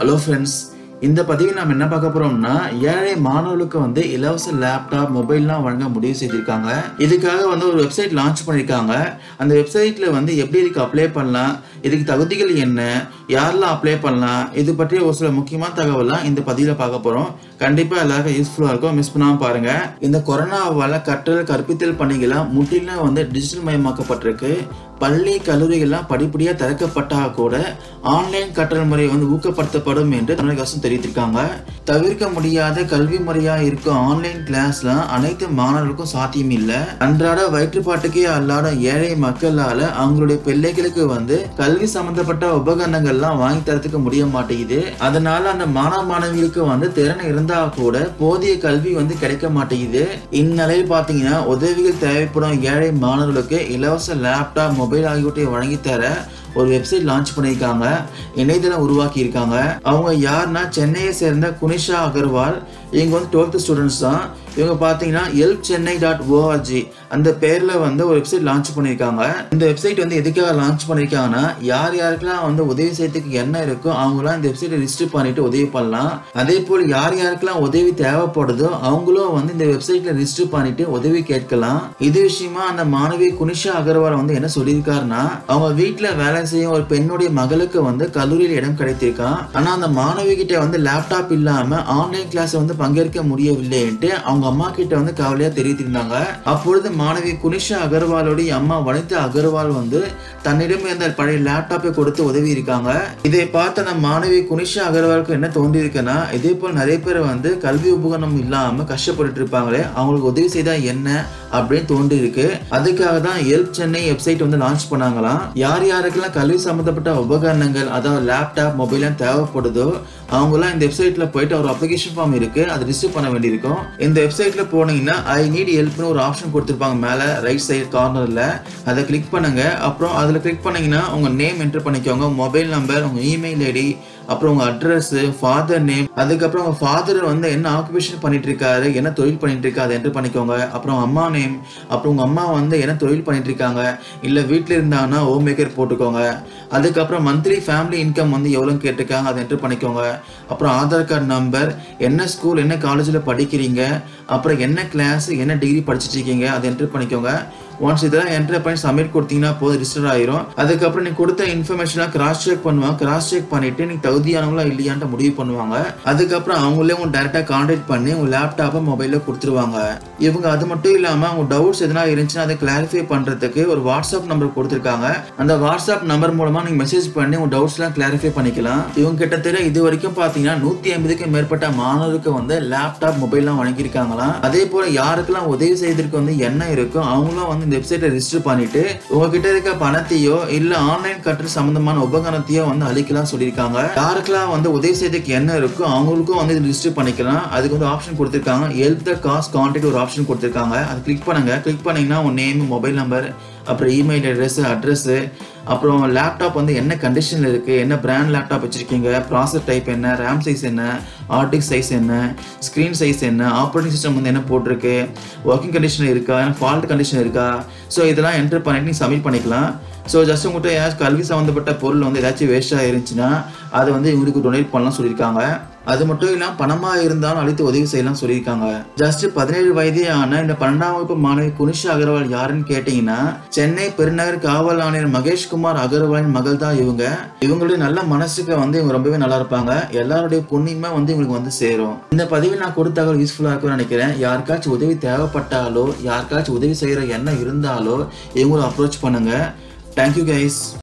hello friends இந்த பதிவில் நாம் என்ன பார்க்க போறோம்னா ஏழை மாணவர்களுக்கு வந்து இலவச லேப்டாப் மொபைல்லாம் வழங்க முடிவு செய்திருக்காங்க இதுக்காக வந்து ஒரு வெப்சைட் லான்ச் பண்ணியிருக்காங்க அந்த வெப்சைட்ல வந்து எப்படி இதுக்கு அப்ளை பண்ணலாம் இதுக்கு தகுதிகள் என்ன யாரெல்லாம் அப்ளை பண்ணலாம் இது பற்றிய ஒரு சில முக்கியமான தகவலாம் இந்த பதிவில் பார்க்க போறோம் கண்டிப்பா எல்லாருக்கும் யூஸ்ஃபுல்லா இருக்கும் மிஸ் பண்ணாம பாருங்க இந்த கொரோனாவால கற்றல் கற்பித்தல் பணிகள்லாம் முற்றிலும் வந்து டிஜிட்டல் மயமாக்கப்பட்டிருக்கு பள்ளி கல்லூரிகள்லாம் படிப்படியாக திறக்கப்பட்டா கூட ஆன்லைன் கற்றல் முறை வந்து ஊக்கப்படுத்தப்படும் என்று தமிழக அரசு தெரிவித்திருக்காங்க தவிர்க்க முடியாத கல்வி முறையா இருக்கும் ஆன்லைன் கிளாஸ்லாம் அனைத்து மாணவர்களுக்கும் சாத்தியம் இல்லை அன்றாட வயிற்றுப்பாட்டுக்கே அல்லாத ஏழை மக்களால அவங்களுடைய பிள்ளைகளுக்கு வந்து கல்வி சம்பந்தப்பட்ட உபகரணங்கள்லாம் வாங்கி தரத்துக்கு முடிய மாட்டேங்குது அதனால அந்த மாணவ மாணவிகளுக்கு வந்து திறன் இருந்தா கூட போதிய கல்வி வந்து கிடைக்க மாட்டேங்குது இந்நிலையில் பாத்தீங்கன்னா உதவிகள் தேவைப்படும் ஏழை மாணவர்களுக்கு இலவச லேப்டாப் மொபைல் ஆகியவற்றை வழங்கி தர ஒரு வெப்சைட் லான்ச் பண்ணியிருக்காங்க இணையதளம் உருவாக்கி இருக்காங்க அவங்க யாருன்னா சென்னையை சேர்ந்த குனிஷா அகர்வால் இவங்க வந்து டுவெல்த் ஸ்டூடெண்ட்ஸ் தான் இவங்க பார்த்தீங்கன்னா எல்ப் சென்னை டாட் ஓஆர்ஜி அந்த பேரில் வந்து ஒரு வெப்சைட் லான்ச் பண்ணியிருக்காங்க இந்த வெப்சைட் வந்து எதுக்காக லான்ச் பண்ணியிருக்காங்கன்னா யார் யாருக்கெல்லாம் வந்து உதவி செய்யறதுக்கு என்ன இருக்கோ அவங்களாம் இந்த வெப்சைட்டை ரிஜிஸ்டர் பண்ணிட்டு உதவி பண்ணலாம் அதே போல் யார் யாருக்கெல்லாம் உதவி தேவைப்படுதோ அவங்களும் வந்து இந்த வெப்சைட்ல ரிஜிஸ்டர் பண்ணிட்டு உதவி கேட்கலாம் இது விஷயமா அந்த மாணவி குனிஷா அகர்வால் வந்து என்ன சொல்லியிருக்காருன்னா அவங்க வீட்டில் வேலை செய்யும் ஒரு பெண்ணுடைய மகளுக்கு வந்து கல்லூரியில் இடம் கிடைத்திருக்கான் ஆனா அந்த மாணவி கிட்ட வந்து லேப்டாப் இல்லாம ஆன்லைன் கிளாஸ் வந்து பங்கேற்க முடியவில்லைன்ட்டு அவங்க அம்மா கிட்ட வந்து கவலையா தெரிவித்திருந்தாங்க அப்பொழுது மாணவி குனிஷா அகர்வாலுடைய அம்மா வனிதா அகர்வால் வந்து தன்னிடம் இருந்த பழைய லேப்டாப்பை கொடுத்து உதவி இருக்காங்க இதை பார்த்த அந்த மாணவி குனிஷா அகர்வாலுக்கு என்ன தோன்றி இருக்குன்னா இதே போல் நிறைய பேர் வந்து கல்வி உபகரணம் இல்லாம கஷ்டப்பட்டுட்டு இருப்பாங்களே அவங்களுக்கு உதவி செய்தா என்ன அப்படின்னு தோன்றி இருக்கு அதுக்காக தான் எல்ப் சென்னை வெப்சைட் வந்து லான்ச் பண்ணாங்களாம் யார் யாருக்கெல்லாம் கல்வி சம்பந்தப்பட்ட உபகரணங்கள் அதாவது லேப்டாப் மொபைலாம் தேவைப்படுதோ அவங்களாம் இந்த வெப்சைட்ல போயிட்டு ஒரு அப்ளிகேஷன் ஃபார்ம் இருக்கு அதை ரிசீவ் பண்ண வேண்டியிருக்கும் இந்த வெப்சைட்ல போனீங்கன்னா ஐ நீட் ஹெல்ப்னு ஒரு ஆப்ஷன் கொடுத்துருப்பாங்க மேல ரைட் சைடு கார்னர்ல அதை கிளிக் பண்ணுங்க அப்புறம் அதில் கிளிக் பண்ணீங்கன்னா உங்க நேம் என்டர் பண்ணிக்கோங்க மொபைல் நம்பர் உங்க இமெயில் ஐடி அப்புறம் உங்க அட்ரஸ் ஃபாதர் நேம் அதுக்கப்புறம் உங்க ஃபாதர் வந்து என்ன ஆக்குபேஷன் பண்ணிட்டு இருக்காரு என்ன தொழில் பண்ணிட்டு இருக்காரு அதை என்டர் பண்ணிக்கோங்க அப்புறம் அம்மா நேம் அப்புறம் உங்க அம்மா வந்து என்ன தொழில் பண்ணிட்டு இருக்காங்க இல்ல வீட்டில் இருந்தாங்கன்னா ஹோம் மேக்கர் போட்டுக்கோங்க அதுக்கப்புறம் மந்த்லி ஃபேமிலி இன்கம் வந்து எவ்வளோன்னு கேட்டிருக்காங்க அதை என்டர் பண்ணிக்கோங்க அப்புறம் ஆதார் கார்டு நம்பர் என்ன ஸ்கூல் என்ன காலேஜில் படிக்கிறீங்க அப்புறம் என்ன கிளாஸ் என்ன டிகிரி படிச்சுட்டு இருக்கீங்க அதை என்டர் பண்ணிக்கோங்க ஒன்ஸ் இதெல்லாம் என்டர் பண்ணி சப்மிட் கொடுத்தீங்கன்னா போதும் ரிஜிஸ்டர் ஆயிரும் அதுக்கப்புறம் நீ கொடுத்த இன்ஃபர்மேஷன்லாம் கிராஸ் செக் பண்ணுவாங்க கிராஸ் செக் பண்ணிட்டு நீ தகுதியானவங்களா இல்லையான்ட்டு முடிவு பண்ணுவாங்க அதுக்கப்புறம் அவங்களே உங்க டேரக்டா கான்டாக்ட் பண்ணி உங்க லேப்டாப்பை மொபைலில் கொடுத்துருவாங்க இவங்க அது மட்டும் இல்லாம உங்க டவுட்ஸ் எதனா இருந்துச்சுன்னா அதை கிளாரிஃபை பண்றதுக்கு ஒரு வாட்ஸ்அப் நம்பர் கொடுத்துருக்காங்க அந்த வாட்ஸ்அப் நம்பர் மூலமா நீங்க மெசேஜ் பண்ணி உங்க டவுட்ஸ் எல்லாம் கிளாரிஃபை பண்ணிக்கலாம் இவங்க கிட்டத்தட்ட இது வரைக்கும் பாத்தீங்கன்னா நூத்தி ஐம்பதுக்கும் மேற்பட்ட மாணவருக்கு வந்து லேப்டாப் மொபைல்லாம் வழங்கியிருக்காங்களாம் அதே போல யாருக்கெல்லாம் உதவி செய்வதற்கு வந்து என்ன இருக்கோ அவங்களும் வந்து இந்த வெப்சைட்டை ரிஜிஸ்டர் பண்ணிட்டு உங்ககிட்ட இருக்க பணத்தையோ இல்ல ஆன்லைன் கற்றல் சம்பந்தமான உபகரணத்தையோ வந்து அழிக்கலாம் சொல்லியிருக்காங்க யாருக்கெல்லாம் வந்து உதவி செய்யறதுக்கு என்ன இருக்கோ அவங்களுக்கும் வந்து ரிஜிஸ்டர் பண்ணிக்கலாம் அதுக்கு வந்து ஆப்ஷன் கொடுத்துருக்காங்க ஹெல்ப் த காஸ்ட் கான்டாக்ட் ஒரு ஆப்ஷன் கொடுத்துருக்காங்க அது கிளிக் பண்ணுங்க கிளிக் பண்ணீங்கன்னா உங்க நேம் மொபைல் நம்பர் அப்புறம் இமெயில் அட்ரஸ் அட்ரஸ் அப்புறம் லேப்டாப் வந்து என்ன கண்டிஷனில் இருக்குது என்ன பிராண்ட் லேப்டாப் வச்சுருக்கீங்க ப்ராசர் டைப் என்ன ரேம் சைஸ் என்ன ஆர்டிக் சைஸ் என்ன ஸ்க்ரீன் சைஸ் என்ன ஆப்ரேட்டிங் சிஸ்டம் வந்து என்ன போட்டிருக்கு ஒர்க்கிங் கண்டிஷன் இருக்கா ஃபால்ட் கண்டிஷன் இருக்கா ஸோ இதெல்லாம் என்டர் பண்ணிட்டு நீங்கள் சப்மிட் பண்ணிக்கலாம் ஸோ ஜஸ்ட் உங்கள்கிட்ட ஏதாச்சும் கல்வி சம்மந்தப்பட்ட பொருள் வந்து ஏதாச்சும் வேஸ்ட்டாக இருந்துச்சுன்னா அதை வந்து இவங்களுக்கு டொனேட் பண்ணலாம் சொல்லியிருக்காங்க அது மட்டும் இல்லாமல் பணமாக இருந்தாலும் அளித்து உதவி செய்யலாம் சொல்லியிருக்காங்க ஜஸ்ட் பதினேழு வயதே ஆன இந்த பன்னெண்டாம் வகுப்பு மாணவி குனிஷா அகர்வால் யாருன்னு கேட்டீங்கன்னா சென்னை பெருநகர் காவல் ஆணையர் மகேஷ்குமார் அகர்வாலின் மகள் தான் இவங்க இவங்களுடைய நல்ல மனசுக்கு வந்து இவங்க ரொம்பவே நல்லா இருப்பாங்க எல்லாருடைய புண்ணியமே வந்து இவங்களுக்கு வந்து சேரும் இந்த பதிவில் நான் கொடுத்த தகவல் யூஸ்ஃபுல்லாக இருக்கும்னு நினைக்கிறேன் யாருக்காச்சும் உதவி தேவைப்பட்டாலோ யாருக்காச்சும் உதவி செய்கிற எண்ணம் இருந்தாலோ இவங்களும் அப்ரோச் பண்ணுங்க தேங்க்யூ கைஸ்